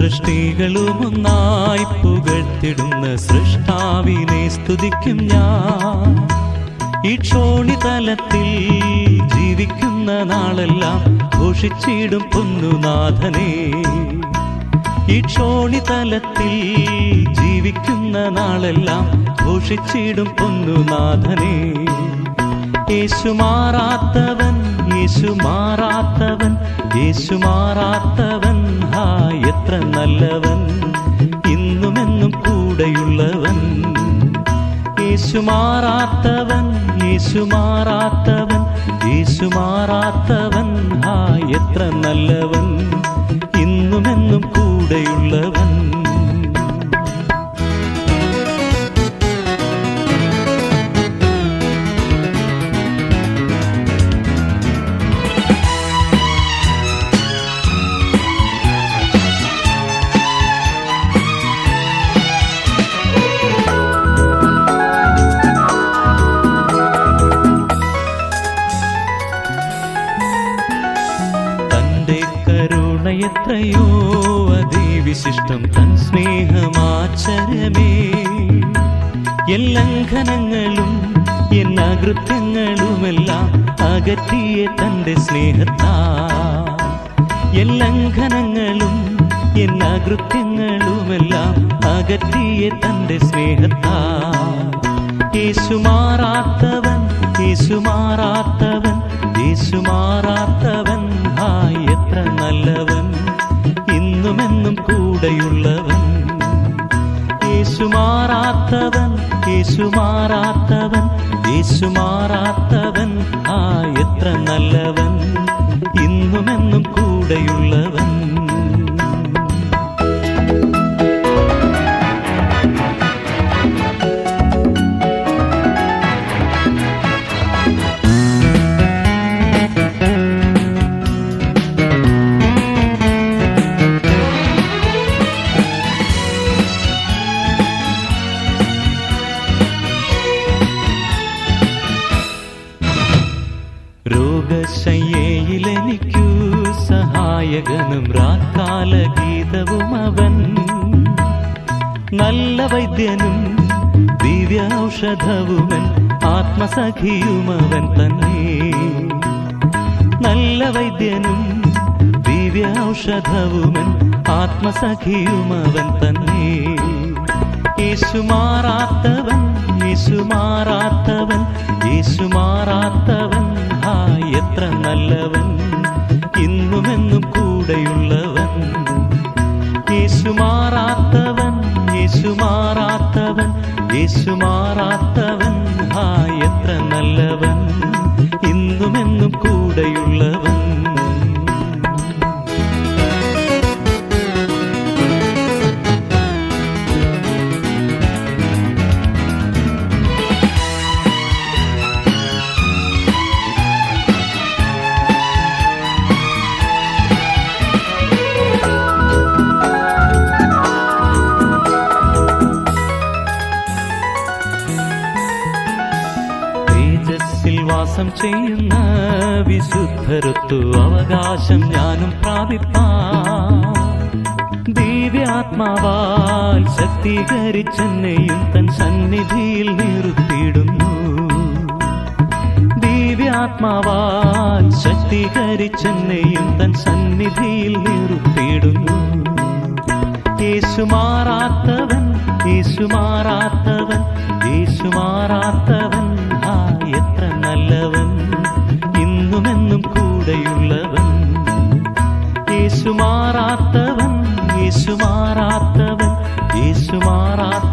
സൃഷ്ടികളും ഒന്നായി പുകഴ്ത്തിടുന്ന സൃഷ്ടാവിനെ സ്തുതിക്കും ഞാൻ ഈ ക്ഷോണിതലത്തിൽ ജീവിക്കുന്ന നാളെല്ലാം ഘോഷിച്ചിടും പൊന്നുനാഥനെ ഈ ക്ഷോണിതലത്തിൽ ജീവിക്കുന്ന നാളെല്ലാം ഘോഷിച്ചിടും പൊന്നുനാഥനെ യേശു മാറാത്തവൻ യേശു മാറാത്തവൻ യേശു മാറാത്തവൻ ഹാ എത്ര നല്ലവൻ ഇന്നുമെന്നും കൂടെയുള്ളവൻ യേശു മാറാത്തവൻ യേശു മാറാത്തവൻ യേശു മാറാത്തവൻ ഹാ എത്ര നല്ലവൻ ഇന്നുമെന്നും കൂടെയുള്ളവൻ തന്റെ കരുണയെത്രയോ അതിവിശിഷ്ടം തൻ സ്നേഹമാചരമേ എല്ലംഘനങ്ങളും എന്നകൃത്യങ്ങളുമെല്ലാം അകറ്റിയ തന്റെ സ്നേഹത്താ എല്ലംഘനങ്ങളും എന്നകൃത്യങ്ങളുമെല്ലാം അകറ്റിയ തന്റെ സ്നേഹത്താ യേശു മാറാത്തവൻ യേശു മാറാത്തവൻ യേശു മാറാത്തവൻ ഹാ എത്ര നല്ലവൻ ഇന്നുമെന്നും കൂടെയുള്ളവൻ യേശു മാറാത്തവൻ യേശു മാറാത്തവൻ യേശു മാറാത്തവൻ ആ എത്ര നല്ലവൻ ഇന്നുമെന്നും കൂടെയുള്ളവൻ രോഗശയ്യയിലെനിക്കു സഹായകനും രാക്കാല ഗീതവും അവൻ നല്ല വൈദ്യനും ദിവ്യ ഔഷധവുമൻ ആത്മസഖിയുമവൻ തന്നെ നല്ല വൈദ്യനും ദിവ്യ ഔഷധവുമൻ ആത്മസഖിയുമവൻ തന്നെ യേശു മാറാത്തവൻ യേശു മാറാത്തവൻ യേശു മാറാത്തവൻ ഹാ എത്ര നല്ലവൻ ഇന്നുമെന്നും കൂടെയുള്ളവൻ യേശു മാറാത്തവൻ യേശു മാറാത്തവൻ യേശു മാറാത്തവൻ ഹാ എത്ര നല്ലവൻ ഇന്നുമെന്നും കൂടെയുള്ളവൻ തേജസ്സിൽ വാസം ചെയ്യുന്ന വിശുദ്ധരത്തു അവകാശം ഞാനും പ്രാപിപ്പാൻ ദിവ്യാത്മാവാൽ ശക്തീകരിച്ചെന്നെയും തൻ സന്നിധിയിൽ നിർത്തിയിടുന്നു ദിവ്യാത്മാവാൽ ശക്തീകരിച്ചെന്നെയും തൻ സന്നിധിയിൽ നിർത്തിയിടുന്നു യേശു മാറാത്തവൻ യേശു മാറാത്തവൻ യേശു മാറാത്തവൻ ആ എത്ര നല്ലവൻ ഇന്നുമെന്നും കൂടെയുള്ളവൻ യേശു മാറാത്തവൻ യേശു മാറാത്തവൻ യേശു മാറാത്തവൻ